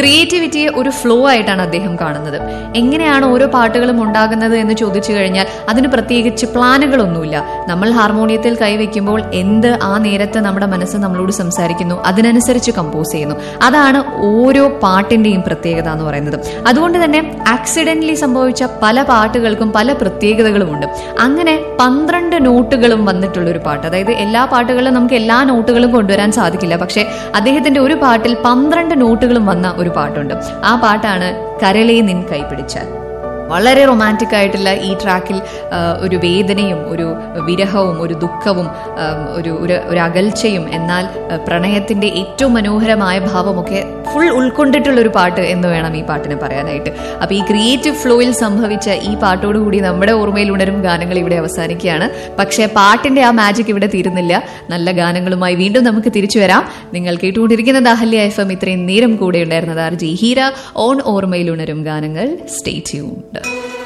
ക്രിയേറ്റിവിറ്റിയെ ഒരു ഫ്ലോ ആയിട്ടാണ് അദ്ദേഹം കാണുന്നത് എങ്ങനെയാണ് ഓരോ പാട്ടുകളും ഉണ്ടാകുന്നത് എന്ന് ചോദിച്ചു കഴിഞ്ഞാൽ അതിന് പ്രത്യേകിച്ച് പ്ലാനുകളൊന്നുമില്ല നമ്മൾ ഹാർമോണിയത്തിൽ കൈവയ്ക്കുമ്പോൾ എന്ത് ആ നേരത്ത് നമ്മുടെ മനസ്സ് നമ്മളോട് സംസാരിക്കുന്നു അതിനനുസരിച്ച് കമ്പോസ് ചെയ്യുന്നു അതാണ് ഓരോ പാട്ടിന്റെയും പ്രത്യേകത എന്ന് പറയുന്നത് അതുകൊണ്ട് തന്നെ ആക്സിഡന്റലി സംഭവിച്ച പല പാട്ടുകൾക്കും പല പ്രത്യേകതകളുമുണ്ട് അങ്ങനെ പന്ത്രണ്ട് നോട്ടുകളും വന്നിട്ടുള്ള ഒരു പാട്ട് അതായത് എല്ലാ പാട്ടുകളിലും നമുക്ക് എല്ലാ നോട്ടുകളും കൊണ്ടുവരാൻ സാധിക്കില്ല പക്ഷെ അദ്ദേഹത്തിന്റെ ഒരു പാട്ടിൽ പന്ത്രണ്ട് നോട്ടുകളും വന്ന ഒരു പാട്ടുണ്ട് ആ പാട്ടാണ് കരളെ നിൻ കൈപിടിച്ചാൽ വളരെ റൊമാൻറ്റിക് ആയിട്ടുള്ള ഈ ട്രാക്കിൽ ആ, ഒരു വേദനയും ഒരു വിരഹവും ഒരു ദുഃഖവും ആ, ഒരു ഒരു ഒരു അകൽച്ചയും എന്നാൽ ആ, പ്രണയത്തിന്റെ ഏറ്റവും മനോഹരമായ ഭാവമൊക്കെ ഫുൾ ഉൾക്കൊണ്ടിട്ടുള്ള ഒരു പാട്ട് എന്ന് വേണം ഈ പാട്ടിനെ പറയാനായിട്ട് അപ്പൊ ഈ ക്രിയേറ്റീവ് ഫ്ലോയിൽ സംഭവിച്ച ഈ പാട്ടോടുകൂടി നമ്മുടെ ഓർമ്മയിൽ ഉണരും ഗാനങ്ങൾ ഇവിടെ അവസാനിക്കുകയാണ് പക്ഷേ പാട്ടിന്റെ ആ മാജിക് ഇവിടെ തീരുന്നില്ല നല്ല ഗാനങ്ങളുമായി വീണ്ടും നമുക്ക് തിരിച്ചു വരാം നിങ്ങൾ കേട്ടുകൊണ്ടിരിക്കുന്നത് അഹല്യ എഫ് എം ഇത്രയും നേരം കൂടെ ഉണ്ടായിരുന്നത് ആർ ജി ഹീര ഓൺ ഓർമ്മയിൽ ഉണരും ഗാനങ്ങൾ സ്റ്റേ ട്യൂൺഡ്